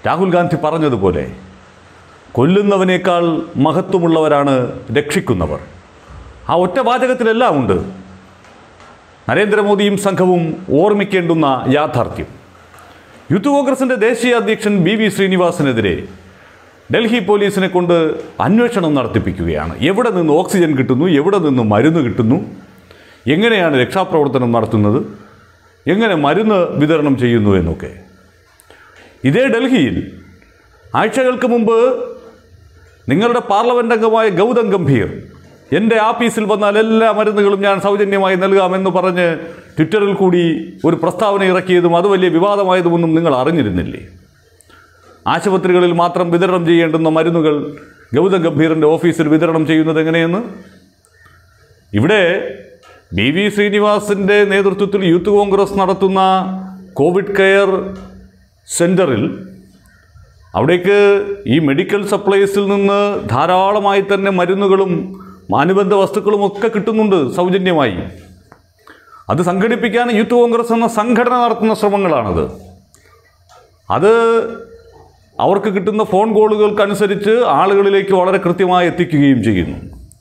രാഹുൽ ഗാന്ധി പറഞ്ഞതുപോലെ കൊല്ലുന്നവനേക്കാൾ മഹത്വമുള്ളവരാണ് രക്ഷിക്കുന്നവർ ആ ഒറ്റ വാചകത്തിലെല്ലാം ഉണ്ട് നരേന്ദ്രമോദിയും സംഘവും ഓർമ്മിക്കേണ്ടുന്ന യാഥാർത്ഥ്യം യൂത്ത് കോൺഗ്രസിൻ്റെ ദേശീയ അധ്യക്ഷൻ ബി വി ശ്രീനിവാസനെതിരെ ഡൽഹി പോലീസിനെ കൊണ്ട് അന്വേഷണം നടത്തിപ്പിക്കുകയാണ് എവിടെ നിന്ന് ഓക്സിജൻ കിട്ടുന്നു എവിടെ നിന്ന് മരുന്ന് കിട്ടുന്നു എങ്ങനെയാണ് രക്ഷാപ്രവർത്തനം നടത്തുന്നത് എങ്ങനെ മരുന്ന് വിതരണം ചെയ്യുന്നു എന്നൊക്കെ ഇതേ ഡൽഹിയിൽ ആഴ്ചകൾക്ക് മുമ്പ് നിങ്ങളുടെ പാർലമെന്റ് അംഗമായ ഗൗതം ഗംഭീർ എൻ്റെ ആഫീസിൽ വന്നാൽ എല്ലാ മരുന്നുകളും ഞാൻ സൗജന്യമായി നൽകാമെന്ന് പറഞ്ഞ് ട്വിറ്ററിൽ കൂടി ഒരു പ്രസ്താവന ഇറക്കിയതും അത് വലിയ വിവാദമായതുമൊന്നും നിങ്ങൾ അറിഞ്ഞിരുന്നില്ലേ ആശുപത്രികളിൽ മാത്രം വിതരണം ചെയ്യേണ്ടുന്ന മരുന്നുകൾ ഗൗതം ഗംഭീറിൻ്റെ ഓഫീസിൽ വിതരണം ചെയ്യുന്നത് എങ്ങനെയെന്ന് ഇവിടെ ബി വി ശ്രീനിവാസിൻ്റെ നേതൃത്വത്തിൽ യൂത്ത് കോൺഗ്രസ് നടത്തുന്ന കോവിഡ് കെയർ സെൻറ്ററിൽ അവിടേക്ക് ഈ മെഡിക്കൽ സപ്ലൈസിൽ നിന്ന് ധാരാളമായി തന്നെ മരുന്നുകളും അനുബന്ധ വസ്തുക്കളും ഒക്കെ കിട്ടുന്നുണ്ട് സൗജന്യമായി അത് സംഘടിപ്പിക്കാൻ യൂത്ത് കോൺഗ്രസ് എന്ന സംഘടന നടത്തുന്ന ശ്രമങ്ങളാണത് അത് അവർക്ക് കിട്ടുന്ന ഫോൺ കോളുകൾക്കനുസരിച്ച് ആളുകളിലേക്ക് വളരെ കൃത്യമായി എത്തിക്കുകയും ചെയ്യുന്നു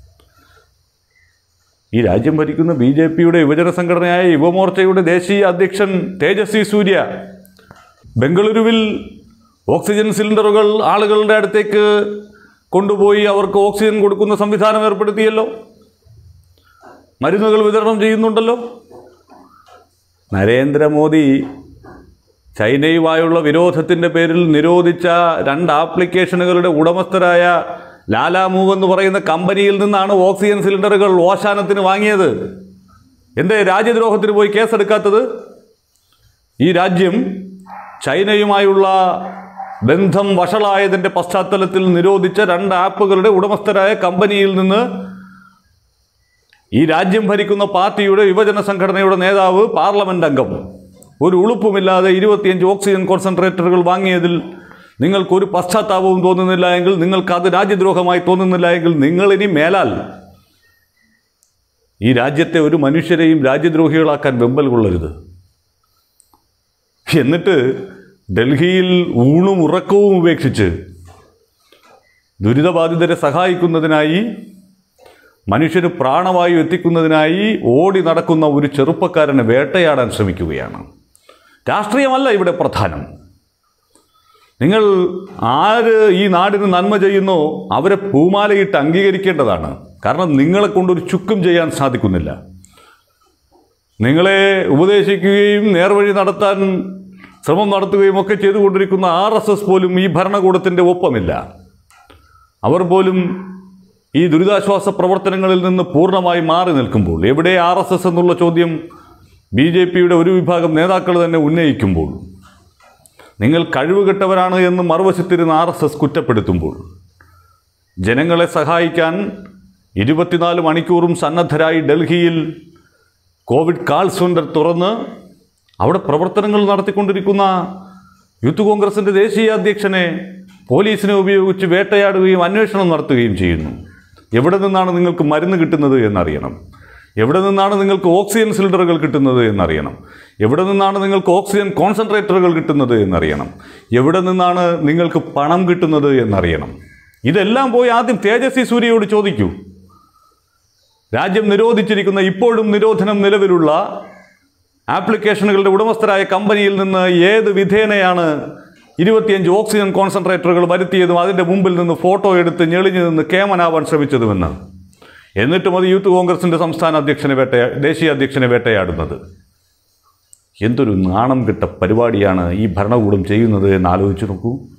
ഈ രാജ്യം ഭരിക്കുന്ന ബി ജെ പിയുടെ യുവജന സംഘടനയായ യുവമോർച്ചയുടെ ദേശീയ അധ്യക്ഷൻ തേജസ്വി സൂര്യ ബംഗളൂരുവിൽ ഓക്സിജൻ സിലിണ്ടറുകൾ ആളുകളുടെ അടുത്തേക്ക് കൊണ്ടുപോയി അവർക്ക് ഓക്സിജൻ കൊടുക്കുന്ന സംവിധാനം ഏർപ്പെടുത്തിയല്ലോ മരുന്നുകൾ വിതരണം ചെയ്യുന്നുണ്ടല്ലോ നരേന്ദ്രമോദി ചൈനയുമായുള്ള വിരോധത്തിൻ്റെ പേരിൽ നിരോധിച്ച രണ്ട് ആപ്ലിക്കേഷനുകളുടെ ഉടമസ്ഥരായ ലാലാമൂവ് എന്ന് പറയുന്ന കമ്പനിയിൽ നിന്നാണ് ഓക്സിജൻ സിലിണ്ടറുകൾ ഓശാനത്തിന് വാങ്ങിയത് എന്തേ രാജ്യദ്രോഹത്തിന് പോയി കേസെടുക്കാത്തത് ഈ രാജ്യം ചൈനയുമായുള്ള ബന്ധം വഷളായതിൻ്റെ പശ്ചാത്തലത്തിൽ നിരോധിച്ച രണ്ട് ആപ്പുകളുടെ ഉടമസ്ഥരായ കമ്പനിയിൽ നിന്ന് ഈ രാജ്യം ഭരിക്കുന്ന പാർട്ടിയുടെ യുവജന സംഘടനയുടെ നേതാവ് പാർലമെന്റ് അംഗം ഒരു ഉളുപ്പുമില്ലാതെ ഇരുപത്തിയഞ്ച് ഓക്സിജൻ കോൺസെൻട്രേറ്ററുകൾ വാങ്ങിയതിൽ നിങ്ങൾക്കൊരു പശ്ചാത്താപവും തോന്നുന്നില്ല എങ്കിൽ നിങ്ങൾക്ക് അത് രാജ്യദ്രോഹമായി തോന്നുന്നില്ല എങ്കിൽ നിങ്ങൾ ഇനി മേലാൽ ഈ രാജ്യത്തെ ഒരു മനുഷ്യരെയും രാജ്യദ്രോഹികളാക്കാൻ വെമ്പൽ കൊള്ളരുത് എന്നിട്ട് ഡൽഹിയിൽ ഊണും ഉറക്കവും ഉപേക്ഷിച്ച് ദുരിതബാധിതരെ സഹായിക്കുന്നതിനായി മനുഷ്യന് പ്രാണവായു എത്തിക്കുന്നതിനായി ഓടി നടക്കുന്ന ഒരു ചെറുപ്പക്കാരനെ വേട്ടയാടാൻ ശ്രമിക്കുകയാണ് രാഷ്ട്രീയമല്ല ഇവിടെ പ്രധാനം നിങ്ങൾ ആര് ഈ നാടിന് നന്മ ചെയ്യുന്നോ അവരെ പൂമാലയിട്ട് അംഗീകരിക്കേണ്ടതാണ് കാരണം നിങ്ങളെ കൊണ്ടൊരു ചുക്കും ചെയ്യാൻ സാധിക്കുന്നില്ല നിങ്ങളെ ഉപദേശിക്കുകയും നേർവഴി നടത്താൻ ശ്രമം നടത്തുകയും ഒക്കെ ചെയ്തുകൊണ്ടിരിക്കുന്ന ആർ എസ് എസ് പോലും ഈ ഭരണകൂടത്തിൻ്റെ ഒപ്പമില്ല അവർ പോലും ഈ ദുരിതാശ്വാസ പ്രവർത്തനങ്ങളിൽ നിന്ന് പൂർണ്ണമായി മാറി നിൽക്കുമ്പോൾ എവിടെ ആർ എസ് എസ് എന്നുള്ള ചോദ്യം ബി ജെ പിയുടെ ഒരു വിഭാഗം നേതാക്കൾ തന്നെ ഉന്നയിക്കുമ്പോൾ നിങ്ങൾ കഴിവുകെട്ടവരാണ് എന്ന് മറുവശത്തിരുന്ന് ആർ എസ് എസ് കുറ്റപ്പെടുത്തുമ്പോൾ ജനങ്ങളെ സഹായിക്കാൻ ഇരുപത്തിനാല് മണിക്കൂറും സന്നദ്ധരായി ഡൽഹിയിൽ കോവിഡ് കാൾ സെൻ്റർ തുറന്ന് അവിടെ പ്രവർത്തനങ്ങൾ നടത്തിക്കൊണ്ടിരിക്കുന്ന യൂത്ത് കോൺഗ്രസിൻ്റെ ദേശീയ അധ്യക്ഷനെ പോലീസിനെ ഉപയോഗിച്ച് വേട്ടയാടുകയും അന്വേഷണം നടത്തുകയും ചെയ്യുന്നു എവിടെ നിന്നാണ് നിങ്ങൾക്ക് മരുന്ന് കിട്ടുന്നത് എന്നറിയണം എവിടെ നിന്നാണ് നിങ്ങൾക്ക് ഓക്സിജൻ സിലിണ്ടറുകൾ കിട്ടുന്നത് എന്നറിയണം എവിടെ നിന്നാണ് നിങ്ങൾക്ക് ഓക്സിജൻ കോൺസെൻട്രേറ്ററുകൾ കിട്ടുന്നത് എന്നറിയണം എവിടെ നിന്നാണ് നിങ്ങൾക്ക് പണം കിട്ടുന്നത് എന്നറിയണം ഇതെല്ലാം പോയി ആദ്യം തേജസ്വി സൂര്യയോട് ചോദിക്കൂ രാജ്യം നിരോധിച്ചിരിക്കുന്ന ഇപ്പോഴും നിരോധനം നിലവിലുള്ള ആപ്ലിക്കേഷനുകളുടെ ഉടമസ്ഥരായ കമ്പനിയിൽ നിന്ന് ഏത് വിധേനയാണ് ഇരുപത്തിയഞ്ച് ഓക്സിജൻ കോൺസെൻട്രേറ്ററുകൾ വരുത്തിയതും അതിൻ്റെ മുമ്പിൽ നിന്ന് ഫോട്ടോ എടുത്ത് ഞെളിഞ്ഞു നിന്ന് കേമനാവാൻ ശ്രമിച്ചതുമെന്ന് എന്നിട്ടും അത് യൂത്ത് കോൺഗ്രസിൻ്റെ സംസ്ഥാന അധ്യക്ഷനെ വേട്ടയാ ദേശീയ അധ്യക്ഷനെ വേട്ടയാടുന്നത് എന്തൊരു നാണം കെട്ട പരിപാടിയാണ് ഈ ഭരണകൂടം ചെയ്യുന്നത് എന്ന് ആലോചിച്ച് നോക്കൂ